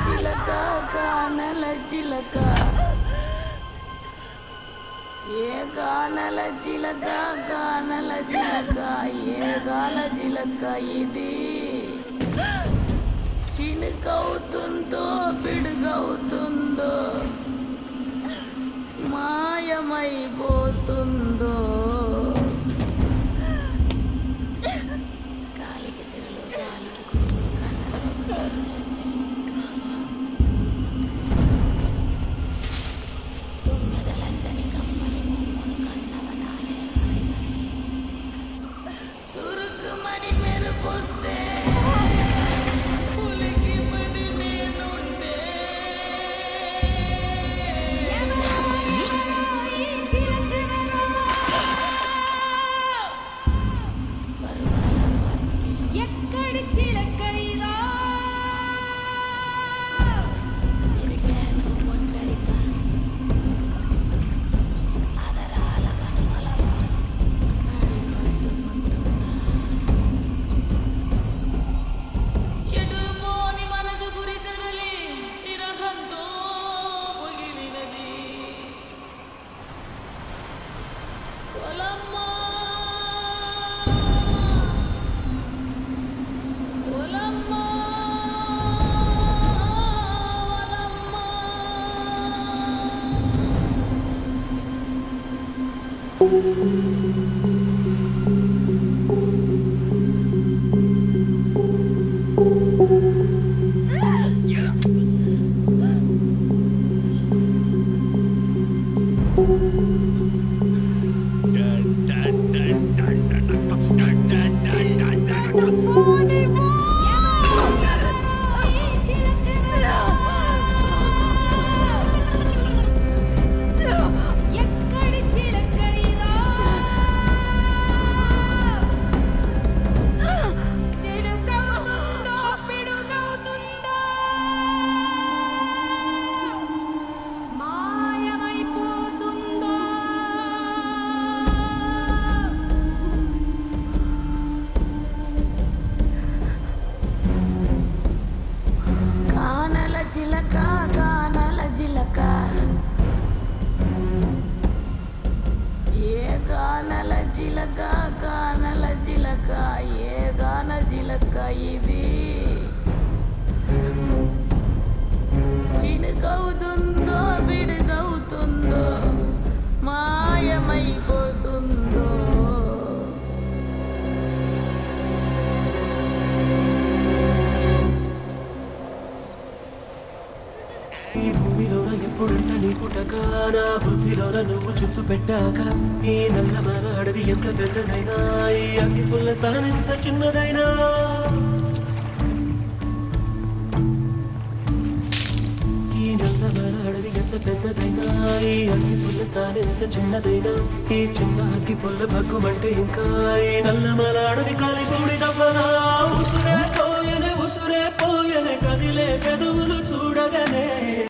చిలక కానల చిలక ఏ గానల చిలక గానల చిలక ఏ గాన చిలక ఇది చినుకవుతుందో పిడుగవుతుందో మాయమైపోతుందో గాలికి సిరలు గాలికి కురులు కన్నలు కురిసేసి. తుమ్మెదలంటని కమ్మని మొమ్మను కన్నవనాలే హాయిగాని. సురుకుమని మెరుపొస్తే పులికి పడి నేనుండే ఎక్కడి చిలక ఇదా తిరిగాను ఒంటరిగా ఆదరాల కనుమలవా ఎటు పోని మనసు గురిసెడలి విరహంతో పొగిలినది కొలమ్మా కొలమ్మా వలమ్మా ఎక్కడి చిలక ఇదా చిలుకవుతుందో పిడుగవుతుందో మాయమైపోతుందో కానల చిలక కానల చిలక ఏ గానల చిలక కానల చిలక ఏ గాన చిలక ఇది చినుకవుతుందో విడుగవుతుందో మాయమైపోతుందో ఈ భూమిలోన ఎప్పుడంట నీ పుట్టక నా బుద్ధిలోన నువ్వు చుచ్చు పెట్టాక ఈ నల్లమల అడవి ఎంత పెద్దదైనా ఈ అగ్గి పుల్ల తానెంత చిన్నదైనా ఈ నల్లమల అడవి ఎంత పెద్దదైనా ఈ అగ్గి పుల్ల తానెంత చిన్నదైనా ఈ చిన్న అగ్గి పుల్ల భగ్గుమంటే ఇంకా ఈ నల్లమల అడవి కాలి బూడిదవ్వనా ఉసురే పోయనే ఉసురే పోయనే కదిలే పెదవులు చూడగనే